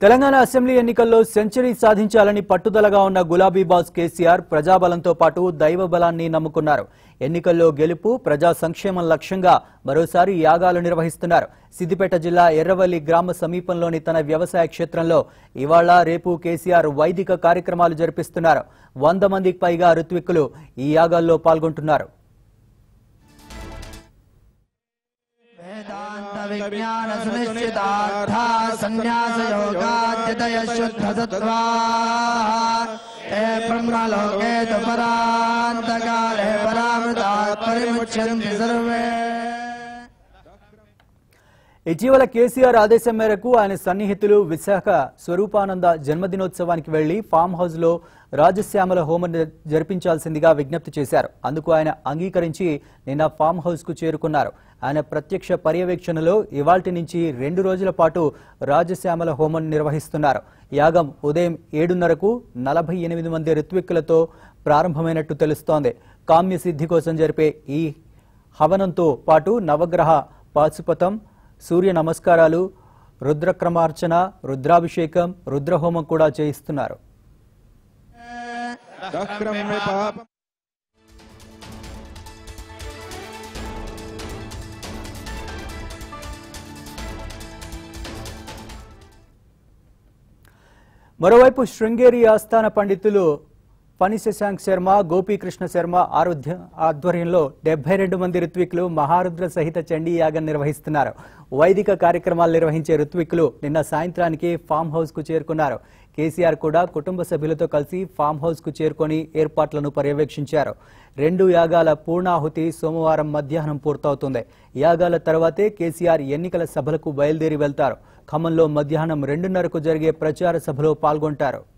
Telangana assembly ఎన్నికల్లో century సాధించాలని పట్టుదలగా ఉన్న గులాబీ బాస్ కేసీఆర్ ప్రజాబలంతో పాటు దైవ బలాన్ని నమ్ముకున్నారు ఎన్నికల్లో గెలుపు ప్రజా సంక్షేమం లక్ష్యంగా మరోసారి యాగాలు నిర్వహిస్తున్నారు సిద్దిపేట జిల్లా ఎర్రవల్లి గ్రామ సమీపంలోని తన వ్యవసాయ క్షేత్రంలో ఇవాళ రేపు కేసీఆర్ వైదిక కార్యక్రమాలు జరిపిస్తున్నారు వంద మందికి పైగా ఋత్విక్కులు ఈ యాగాల్లో పాల్గొంటున్నారు वेदान्त विज्ञान सुनिश्चितार्था संन्यास योगाद्यतय शुद्ध सत्त्वा हे ब्रह्मलोके तु परान्तकाले परामृतात् परिमुच्यन्ति सर्वे ఇటీవల కేసీఆర్ ఆదేశం మేరకు ఆయన సన్నిహితులు విశాఖ స్వరూపానంద జన్మదినోత్సవానికి వెళ్లి ఫామ్ హౌస్ లో రాజశ్యామల హోమం జరిపించాల్సిందిగా విజ్ఞప్తి చేశారు అందుకు ఆయన అంగీకరించి నిన్న ఫామ్ హౌస్ కు చేరుకున్నారు ఆయన ప్రత్యక్ష పర్యవేక్షణలో ఇవాల్టి నుంచి రెండు రోజుల పాటు రాజశ్యామల హోమం నిర్వహిస్తున్నారు యాగం ఉదయం ఏడున్నరకు నలభై ఎనిమిది మంది ఋత్విక్కులతో ప్రారంభమైనట్టు తెలుస్తోంది కామ్య సిద్ధి కోసం జరిపే ఈ హవనంతో పాటు నవగ్రహ పాశుపతం సూర్య నమస్కారాలు రుద్రక్రమార్చన రుద్రాభిషేకం రుద్రహోమం కూడా చేయిస్తున్నారు దక్రం మే పాపం మరోవైపు శృంగేరి ఆస్థాన పండితులు ఫణి శశాంక్ శర్మ గోపీకృష్ణ శర్మ ఆరుధ్య ఆధ్వర్యంలో డెబ్బై రెండు మంది ఋత్వికులు మహారుద్ర సహిత చండీ యాగం నిర్వహిస్తున్నారు వైదిక కార్యక్రమాలు నిర్వహించే ఋత్వికులు నిన్న సాయంత్రానికి ఫామ్ హౌస్ కు చేరుకున్నారు కేసీఆర్ కూడా కుటుంబ సభ్యులతో కలిసి ఫామ్ హౌస్ కు చేరుకొని ఏర్పాట్లను పర్యవేక్షించారు రెండు యాగాల పూర్ణాహుతి సోమవారం మధ్యాహ్నం పూర్తవుతుంది యాగాల తర్వాతే కేసీఆర్ ఎన్నికల సభలకు బయలుదేరి వెళ్తారు ఖమ్మంలో మధ్యాహ్నం రెండున్నరకు జరిగే ప్రచార సభలో పాల్గొంటారు